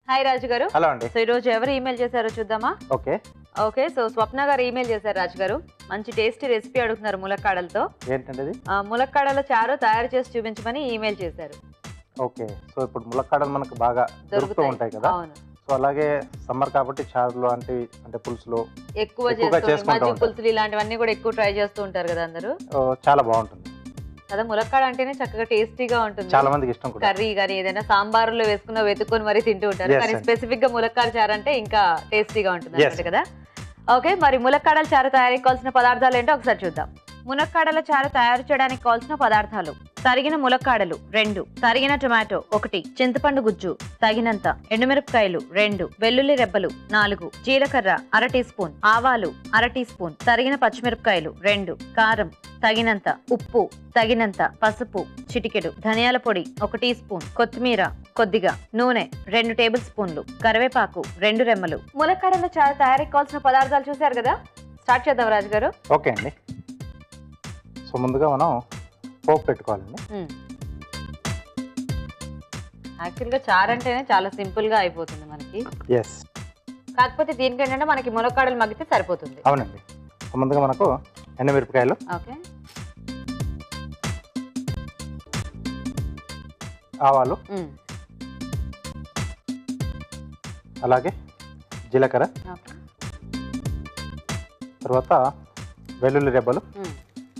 Hi రాజు గారు hello అండి so ఈరోజు ఎవరు ఈమెయిల్ చేశారో చూద్దామా ఓకే ఓకే సో స్వప్న గారు ఈమెయిల్ చేశారు రాజు గారు మంచి టేస్టీ రెసిపీ అడుగుతున్నారు ములక్కాడలతో ఏంటండి ఇది ఆ, ములక్కాడల చారు తయారు చేసి చూపించమని ఈమెయిల్ చేశారు ఓకే సో ఇప్పుడు ములక్కాడలు మనకు బాగా దొరుకుతూ ఉంటాయి కదా అవును సో అలాగే సమ్మర్ కాబట్టి చారులు అంటే అంటే పులుసులు ఎక్కువ ఎక్కువగా చేస్తూ చేసుకుంటూ మజ్జిగ ఉంటారు. పులుసులు ఇలాంటివన్నీ కూడా ఎక్కువ ట్రై చేస్తూ ఉంటారు కదా అందరూ ఓ, చాలా బాగుంటుంది కదా ములక్కాడ అంటేనే చక్కగా టేస్టీగా ఉంటుంది చాలా మందికి ఇష్టం కూడా కర్రీ కానీ ఏదైనా సాంబార్లో వేసుకున్న వెతుక్కొని మరీ తింటూ ఉంటారు Yes, కానీ yes. స్పెసిఫిక్ గా ములక్కాడ చారు అంటే ఇంకా టేస్టీగా ఉంటుంది Yes. అన్నమాట కదా ఓకే మరి ములక్కాడల చారు తయారీకి కావాల్సిన పదార్థాలు ఏంటో ఒకసారి చూద్దాం ములక్కాడల చారు తయారు చేయడానికి కావాల్సిన పదార్థాలు తరిగిన ములక్కాడలు రెండు తరిగిన టొమాటో ఒకటి చింతపండు గుజ్జు తగినంత ఎండుమిరపకాయలు రెండు వెల్లుల్లి రెబ్బలు నాలుగు జీలకర్ర అర టీ స్పూన్ ఆవాలు అర టీ స్పూన్ తరిగిన పచ్చిమిరపకాయలు రెండు కారం తగినంత ఉప్పు తగినంత పసుపు చిటికెడు ధనియాల పొడి ఒక టీ స్పూన్ కొత్తిమీర కొద్దిగా నూనె రెండు టేబుల్ స్పూన్లు కరివేపాకు రెండు రెమ్మలు ములక్కాడల చారు తయారీకి కావాల్సిన పదార్థాలు చూశారు కదా స్టార్ట్ చేద్దాం రాజు గారు ఓకే అండి సో ముందుగా మనం పోపు పెట్టుకోవాలండి యాక్చువల్గా చారు అంటేనే చాలా సింపుల్ గా అయిపోతుంది మనకి ఎస్ కాకపోతే దీనికి ఏంటంటే మనకి ములక్కాడలు మగ్గితే సరిపోతుంది అవునండి సో ముందుగా మనకు ఎండుమిరపకాయలు ఓకే ఆవాలు ఉమ్, అలాగే జీలకర్ర ఓకే తర్వాత వెల్లుల్లి రెబ్బలు ఉమ్,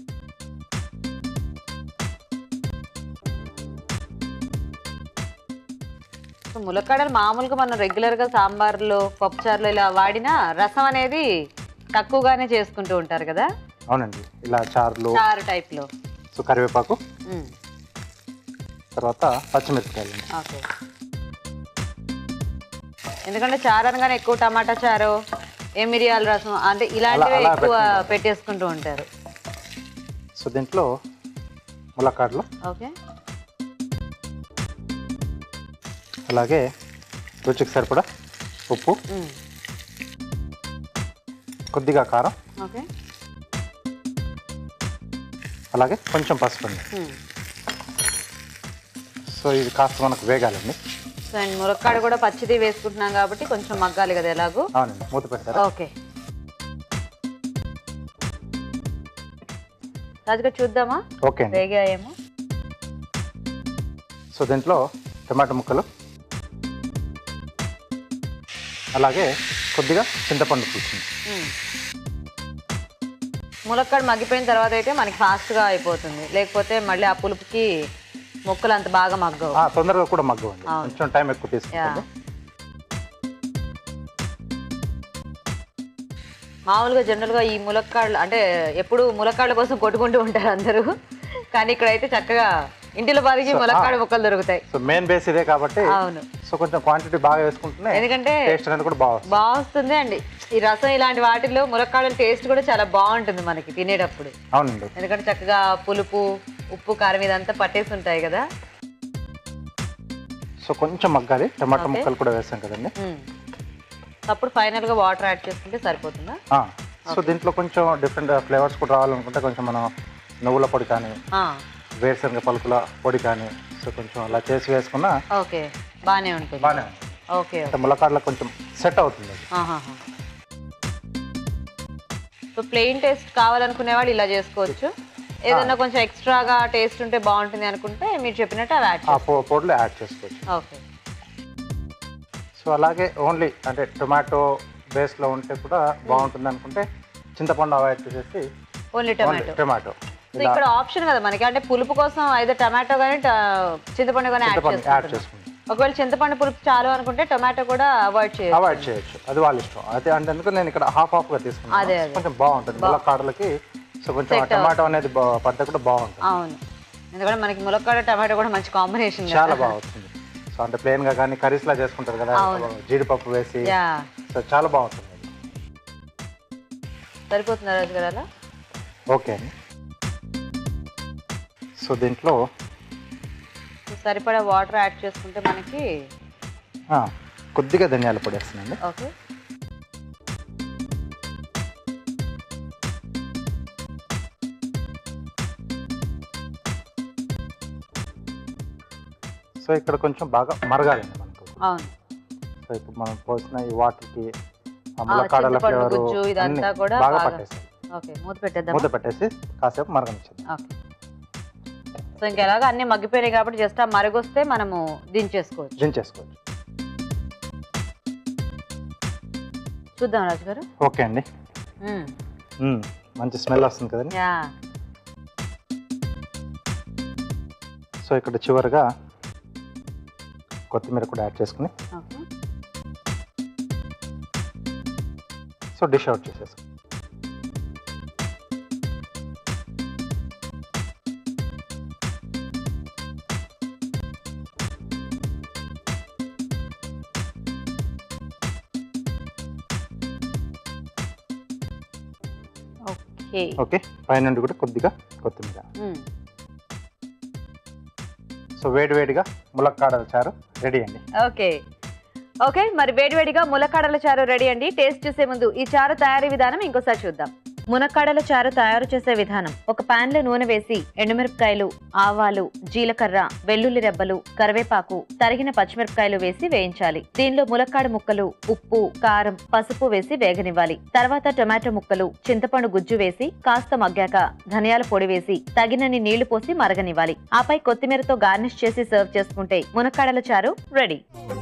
సో ములక్కాడలు మామూలుగా మనం రెగ్యులర్ గా సాంబార్లో పప్పుచారులో ఇలా వాడినా రసం అనేది తక్కువగానే చేసుకుంటూ ఉంటారు కదా అవునండి ఇలా చారులు చారు టైప్ లో సో కరివేపాకు ఉమ్, తర్వాత పచ్చిమిరపకాయలు ఓకే ఎందుకంటే చారు అనగానే ఎక్కువ టమాటా చారు ఏ మిరియాల రసం అంటే ఇలాంటివి అలా ఎక్కువ పెట్టుకుంటారు. పెట్టేసుకుంటూ ఉంటారు సో దీంట్లో ములక్కాడలు ఓకే అలాగే రుచికి సరిపడా ఉప్పు ఉమ్, కొద్దిగా కారం ఓకే అలాగే కొంచెం పసుపు అండి ఉమ్. సో ఇది కాస్త మనకు వేగాలండి సో అండ్ ములక్కాడ కూడా పచ్చిది వేసుకుంటున్నాం కాబట్టి కొంచెం మగ్గాలి కదా ఎలాగో అవునండి మూత పెడతారా ఓకే రాజుగా చూద్దామా ఓకే అండి వేగాయేమో సో దీంట్లో టమాటా ముక్కలు అలాగే కొద్దిగా చింతపండు పులుసు ఉమ్. ములక్కాడ మగ్గిపోయిన తర్వాత అయితే మనకి ఫాస్ట్గా అయిపోతుంది లేకపోతే మళ్ళీ ఆ పులుపుకి ముక్కలు అంత బాగా మగ్గవు ఆ, తొందరగా కూడా మగ్గవండి అవును. కొంచెం టైం ఎక్కువ తీసుకుంటుంది మామూలుగా జనరల్గా ఈ ములక్కాడలు అంటే ఎప్పుడు ములక్కాడల కోసం కొట్టుకుంటూ ఉంటారు అందరూ కానీ ఇక్కడైతే చక్కగా ఇంటిలో పాదికి So, ములక్కాడ ఆ. ముక్కలు దొరుకుతాయి సో మెయిన్ బేస్ ఇదే కాబట్టి అవును సో కొంచెం క్వాంటిటీ బాగా వేసుకుంటేనే ఎందుకంటే టేస్ట్ అనేది కూడా బాగా వస్తుంది. బాగా వస్తుంది అండి ఈ రసం ఇలాంటి వాటిల్లో ములక్కాడల టేస్ట్ కూడా చాలా బాగుంటుంది మనకి తినేటప్పుడు అవునండి ఎందుకంటే చక్కగా పులుపు ఉప్పు కారం ఇదంతా పట్టేసి ఉంటాయి కదా సో కొంచెం మగ్గాలి టమాటా Okay. ముక్కలు కూడా వేసాం కదండి ఉమ్. అప్పుడు ఫైనల్గా వాటర్ యాడ్ చేసుకుంటే సరిపోతుందా ఆ, సో దీంట్లో కొంచెం డిఫరెంట్ ఫ్లేవర్స్ కూడా రావాలనుకుంటే కొంచెం మనం నువ్వుల పొడి కానీ ఆ, వేరుశనగ పలుకుల పొడి కానీ సో కొంచెం అలా చేసి వేసుకున్నా ఓకే బాగానే ఉంటుంది బాగానే ఉంటుంది ఓకే అంటే ములక్కాడలో కొంచెం సెట్ అవుతుంది అది. ఆహాహా. సో ప్లెయిన్ టేస్ట్ కావాలనుకునే వాళ్ళు ఇలా చేసుకోవచ్చు ఏదైనా కొంచెం ఎక్స్ట్రాగా టేస్ట్ ఉంటే బాగుంటుంది అనుకుంటే మీరు చెప్పినట్టు అవి యాడ్ ఆ పొ- పొడిలో యాడ్ చేసుకోవచ్చు ఓకే సో అలాగే ఓన్లీ అంటే టొమాటో బేస్లో ఉంటే కూడా బాగుంటుంది అనుకుంటే చింతపండు అవాయిడ్ చేసేసి only only tomato tomato so ఇక్కడ ఆప్షన్ కదా మనకి అంటే పులుపు కోసం అయితే టమాటో కానీ చింతపండు కానీ యాడ్ చింతపండు యాడ్ చేసుకుంటున్నాం చేసుకుంటాం ఒకవేళ చింతపండు పులుపు చాలు అనుకుంటే టమాటో కూడా అవాయిడ్ చేయాలి అవాయిడ్ చేయొచ్చు అది వాళ్ళ ఇష్టం అదే అంటే ఎందుకు నేను ఇక్కడ హాఫ్ హాఫ్ గా అదే, తీసుకున్నాను అదే. కొంచెం బాగుంటుంది ములక్కాడలకి సో కొంచెం ఆ టమాటో అనేది బా- పడితే కూడా బాగుంటుంది అవును ఎందుకంటే మనకి ములక్కాడ టమాటో కూడా మంచి కాంబినేషన్ చాలా బాగుంటుంది సో అంటే ప్లెయిన్ గా కానీ కర్రీస్ లా చేసుకుంటారు కదా జీడిపప్పు వేసి యా సో చాలా బాగుంటుంది సరిపోతుందా రాజు గారు అలా ఓకే అండి సో దీంట్లో సో సరిపడా వాటర్ యాడ్ చేసుకుంటే మనకి ఆ, కొద్దిగా ధనియాల పొడి వేస్తున్నాండి ఓకే సో ఇక్కడ కొంచెం బాగా మరగాలండి మనకు అవును సో ఇప్పుడు మనం పోసిన ఈ వాటర్కి ఆ ములక్కాడల చింతపండు ఫ్లేవర్ గుజ్జు ఇదంతా కూడా బాగా బాగా- పట్టేస్తాయి ఓకే మూత పెట్టేద్దాం మూత పెట్టేసి కాసేపు మరగనిచ్చేద్దాం ఓకే సో ఇంకెలాగ అన్ని మగ్గిపోయినాయి కాబట్టి జస్ట్ ఆ మరుగొస్తే మనము దించేసుకోవచ్చు దించేసుకోవచ్చు చూద్దాం రాజు గారు ఓకే అండి మ్మ్. మ్మ్. మంచి స్మెల్ వస్తుంది కదండి యా సో ఇక్కడ చివరిగా కొత్తిమీర కూడా యాడ్ చేసుకుని ఓకే సో డిష్ అవుట్ చేసేసుకో ఓకే ఓకే పైనుండి కూడా కొద్దిగా కొత్తిమీర మ్మ్. సో వేడి వేడిగా ములక్కాడల చారు రెడీ అండి ఓకే ఓకే మరి వేడివేడిగా ములక్కాడల చారు రెడీ అండి టేస్ట్ చూసే ముందు ఈ చారు తయారీ విధానం ఇంకోసారి చూద్దాం మునక్కాడల చారు తయారు చేసే విధానం ఒక పాన్ లో నూనె వేసి ఎండుమిరపకాయలు ఆవాలు జీలకర్ర వెల్లుల్లి రెబ్బలు కరివేపాకు తరిగిన పచ్చిమిరపకాయలు వేసి వేయించాలి దీనిలో ములక్కాడ ముక్కలు ఉప్పు కారం పసుపు వేసి వేగనివ్వాలి తర్వాత టొమాటో ముక్కలు చింతపండు గుజ్జు వేసి కాస్త మగ్గాక ధనియాల పొడి వేసి తగినన్ని నీళ్లు పోసి మరగనివ్వాలి ఆపై కొత్తిమీరతో గార్నిష్ చేసి సర్వ్ చేసుకుంటే మునక్కాడల చారు రెడీ